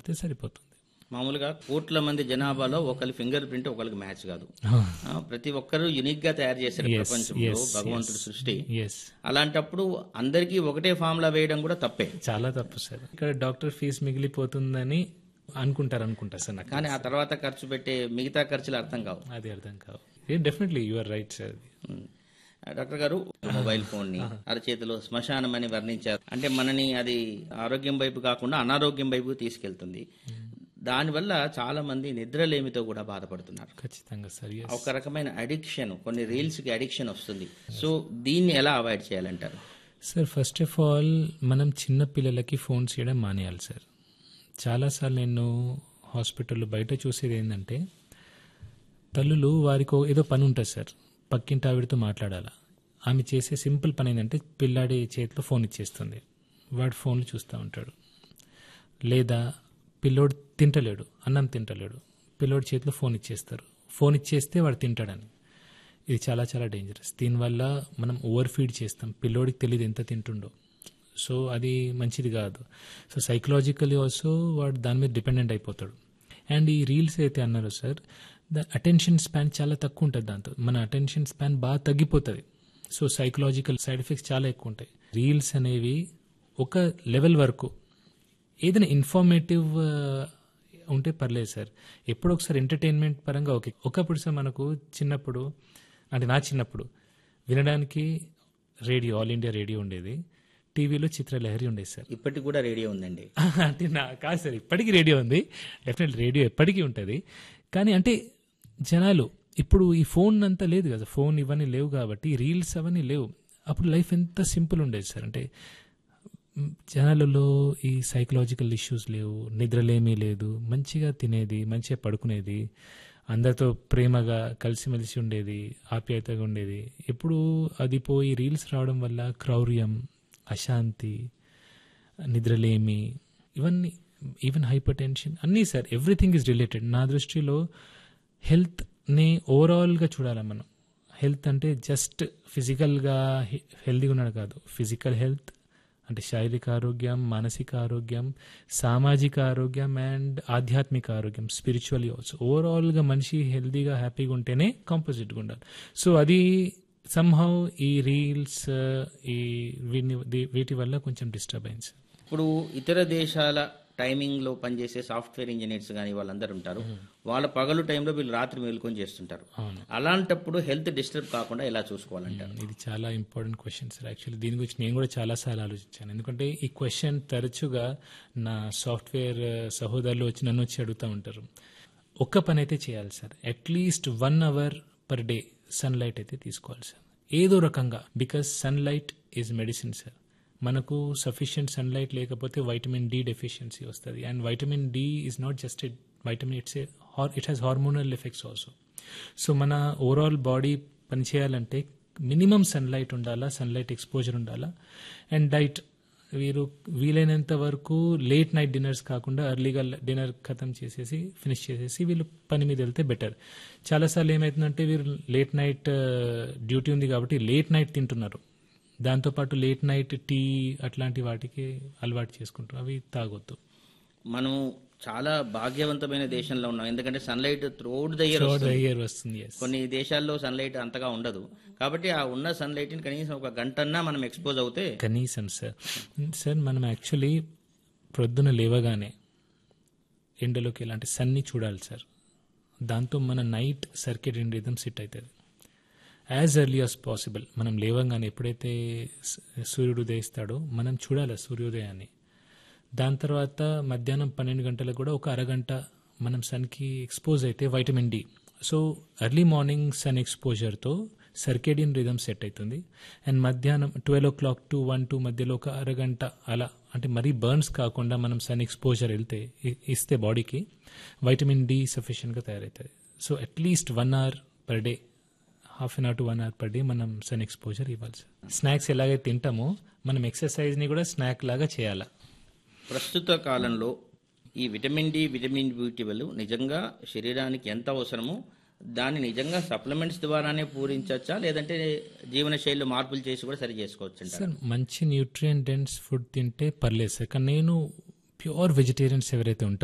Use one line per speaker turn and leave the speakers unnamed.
చెప్తే సరిపోతుంది
మామూలుగా కోట్ల మంది జనాభాలో ఒకరి ఫింగర్ ప్రింట్ ఒకరికి మ్యాచ్ కాదు ఆ, ప్రతి ఒక్కరూ యునిక్ గా తయారు చేశారు
Yes,
ప్రపంచంలో
yes,
భగవంతుడి
yes.
సృష్టి
ఎస్
అలాంటప్పుడు అందరికీ ఒకటే ఫార్ములా వేయడం కూడా తప్పే
చాలా తప్పు సార్ ఇక్కడ డాక్టర్ ఫీజు మిగిలిపోతుందని అనుకుంటారు అనుకుంటా సార్ నాకు
కానీ ఆ తర్వాత ఖర్చు పెట్టే మిగతా ఖర్చులు అర్థం కావు
అది అర్థం కావు definitely you are right sir
um. Doctor గారు మొబైల్ ఫోన్ ని అరచేతిలో శ్మశానం అని వర్ణించారు అంటే మనని అది ఆరోగ్యం వైపు కాకుండా అనారోగ్యం వైపు తీసుకెళ్తుంది దానివల్ల చాలా మంది నిద్రలేమితో కూడా బాధపడుతున్నారు
ఖచ్చితంగా సార్ ఎస్
ఒక రకమైన అడిక్షన్ కొన్ని రీల్స్ కి అడిక్షన్ వస్తుంది సో దీన్ని ఎలా అవాయిడ్ చేయాలంటారు
సార్ ఫస్ట్ ఆఫ్ ఆల్ మనం చిన్న పిల్లలకి ఫోన్స్ చేయడం మానేయాలి సార్ చాలాసార్లు నేను హాస్పిటల్లో బయట చూసేది ఏంటంటే తల్లులు వారికి ఓ- ఏదో పని ఉంటుంది సార్ పక్కింటి ఆవిడతో మాట్లాడాలా ఆమె చేసే సింపుల్ పని ఏంటంటే పిల్లాడి చేతిలో ఫోన్ ఇచ్చేస్తుంది వాడు ఫోన్లు చూస్తూ ఉంటాడు లేదా పిల్లోడు తింటలేడు అన్నం తింటలేడు పిల్లోడి చేతిలో ఫోన్ ఇచ్చేస్తారు ఫోన్ ఇచ్చేస్తే వాడు తింటాడని ఇది చాలా చాలా డేంజరస్ దీనివల్ల మనం ఓవర్ ఫీడ్ చేస్తాం పిల్లోడికి తెలియదు ఎంత తింటుండో సో అది మంచిది కాదు సో సైకలాజికలీ ఆల్సో వాడు దాని మీద డిపెండెంట్ అయిపోతాడు అండ్ ఈ రీల్స్ అయితే అన్నారు సార్ ద అటెన్షన్ స్పాన్ చాలా తక్కువ ఉంటుంది దాంతో మన అటెన్షన్ స్పాన్ బాగా తగ్గిపోతుంది సో సైకలాజికల్ సైడ్ ఎఫెక్ట్స్ చాలా ఎక్కువ ఉంటాయి రీల్స్ అనేవి ఒక లెవెల్ వరకు ఏదైనా ఇన్ఫర్మేటివ్ ఉంటే పర్లేదు సార్ ఎప్పుడో ఒకసారి ఎంటర్టైన్మెంట్ పరంగా ఓకే ఒకప్పుడు సార్ మనకు చిన్నప్పుడు అంటే నా చిన్నప్పుడు వినడానికి రేడియో ఆల్ ఇండియా రేడియో ఉండేది టీవీలో చిత్రలహరి ఉండేది సార్
ఇప్పటికి కూడా రేడియో ఉందండి
అంటే నా కాదు సార్ ఇప్పటికీ రేడియో ఉంది డెఫినెట్ రేడియో ఎప్పటికీ ఉంటుంది కానీ అంటే జనాలు ఇప్పుడు ఈ ఫోన్ అంతా లేదు కదా ఫోన్ ఇవన్నీ లేవు కాబట్టి రీల్స్ అవన్నీ లేవు అప్పుడు లైఫ్ ఎంత సింపుల్ ఉండేది సార్ అంటే మ్, జనాలలో ఈ సైకలాజికల్ ఇష్యూస్ లేవు నిద్రలేమీ లేదు మంచిగా తినేది మంచిగా పడుకునేది అందరితో ప్రేమగా కలిసిమెలిసి ఉండేది ఆప్యాయతగా ఉండేది ఇప్పుడు అది పోయి రీల్స్ రావడం వల్ల క్రౌర్యం అశాంతి నిద్రలేమి ఇవన్నీ ఈవెన్ హైపర్ టెన్షన్ అన్నీ సార్ ఎవ్రీథింగ్ ఈజ్ రిలేటెడ్ నా దృష్టిలో హెల్త్ని ఓవరాల్గా చూడాలి మనం హెల్త్ అంటే జస్ట్ ఫిజికల్గా హెల్తీగా ఉన్నాడు కాదు ఫిజికల్ హెల్త్ అంటే శారీరక ఆరోగ్యం మానసిక ఆరోగ్యం సామాజిక ఆరోగ్యం అండ్ ఆధ్యాత్మిక ఆరోగ్యం స్పిరిచువల్లీ ఆల్సో ఓవరాల్గా మనిషి హెల్తీగా హ్యాపీగా ఉంటేనే కాంపోజిట్గా ఉండాలి సో అది సంహౌ ఈ రీల్స్ ఈ వీని దీ- వీటి వల్ల కొంచెం డిస్టర్బెన్స్
ఇప్పుడు ఇతర దేశాల టైమింగ్ లో పనిచేసే సాఫ్ట్వేర్ ఇంజనీర్స్ కానీ వాళ్ళందరూ ఉంటారు వాళ్ళ పగలు టైంలో వీళ్ళు రాత్రి మేలుకొని చేస్తుంటారు
అవును
అలాంటప్పుడు హెల్త్ డిస్టర్బ్ కాకుండా ఎలా చూసుకోవాలంటారు
ఇది చాలా ఇంపార్టెంట్ క్వశ్చన్ సార్ యాక్చువల్లీ దీని గురించి నేను కూడా చాలా సార్లు ఆలోచించాను ఎందుకంటే ఈ క్వశ్చన్ తరచుగా నా సాఫ్ట్వేర్ సహోదరులు వచ్చి నన్ను వచ్చి అడుగుతూ ఉంటారు ఒక్క పని అయితే చేయాలి sir at least one hour per day sunlight అయితే తీసుకోవాలి సార్ ఏదో రకంగా because sunlight is medicine sir మనకు సఫిషియంట్ సన్లైట్ లేకపోతే వైటమిన్ డి డెఫిషియన్సీ వస్తుంది and vitamin D is not just a vitamin it's it has hormonal effects also so మన overall body పనిచేయాలంటే minimum sunlight ఉండాలా సన్లైట్ ఎక్స్పోజర్ ఉండాలా and diet వీరు వీలైనంత వరకు లేట్ నైట్ డిన్నర్స్ కాకుండా ఎర్లీగా డిన్నర్ ఖతం చేసేసి ఫినిష్ చేసేసి వీళ్ళు పని మీద వెళ్తే బెటర్ చాలాసార్లు ఏమవుతుందంటే వీరు లేట్ నైట్ డ్యూటీ ఉంది కాబట్టి లేట్ నైట్ తింటున్నారు దాంతోపాటు లేట్ నైట్ టీ అట్లాంటి వాటికి అలవాటు చేసుకుంటారు అవి తాగొద్దు
మనం చాలా భాగ్యవంతమైన దేశంలో ఉన్నాం ఎందుకంటే sunlight throughout the year
third year వస్తుంది ఎస్
కొన్ని దేశాల్లో సన్లైట్ అంతగా ఉండదు కాబట్టి ఆ ఉన్న సన్లైట్ ని కనీసం ఒక గంటన్నా మనం ఎక్స్పోజ్ అవుతే
కనీసం సార్ సార్ మనం యాక్చువల్లీ ప్రొద్దున లేవగానే ఎండలోకి ఇలాంటి సన్ని చూడాలి సార్ దాంతో మన night circadian rhythm set అవుతుంది యాజ్ ఎర్లీ యాజ్ పాసిబుల్ మనం లేవగానే ఎప్పుడైతే స- సూర్యుడు ఉదయిస్తాడో మనం చూడాలి సూర్యోదయాన్ని దాని తర్వాత మధ్యాహ్నం పన్నెండు గంటలకు కూడా ఒక అరగంట మనం సన్కి ఎక్స్పోజ్ అయితే vitamin D so early morning sun ఎక్స్పోజర్తో సర్కేడియన్ రిథమ్ సెట్ అవుతుంది అండ్ మధ్యాహ్నం twelve o'clock to one two మధ్యలో ఒక అరగంట అలా అంటే మరీ బర్న్స్ కాకుండా మనం సన్ ఎక్స్పోజర్ వెళ్తే ఇ- ఇస్తే బాడీకి వైటమిన్ డి సఫిషియెంట్గా తయారవుతుంది so at least one hour per day half an hour to one hour per day మనం సన్ ఎక్స్పోజర్ ఇవ్వాలి సార్ స్నాక్స్ ఎలాగైతే తింటామో మనం ఎక్సర్సైజ్ని కూడా స్నాక్ లాగా చేయాలి
ప్రస్తుత కాలంలో ఈ vitamin D vitamin B twelve నిజంగా శరీరానికి ఎంత అవసరమో దాన్ని నిజంగా సప్లిమెంట్స్ ద్వారానే పూరించవచ్చా లేదంటే జీవనశైలిలో మార్పులు చేసి కూడా సరి చేసుకోవచ్చు
సార్ మంచి న్యూట్రియం డెన్స్ ఫుడ్ తింటే పర్లేదు సార్ కానీ నేను ప్యూర్ వెజిటేరియన్స్ ఎవరైతే ఉంటారో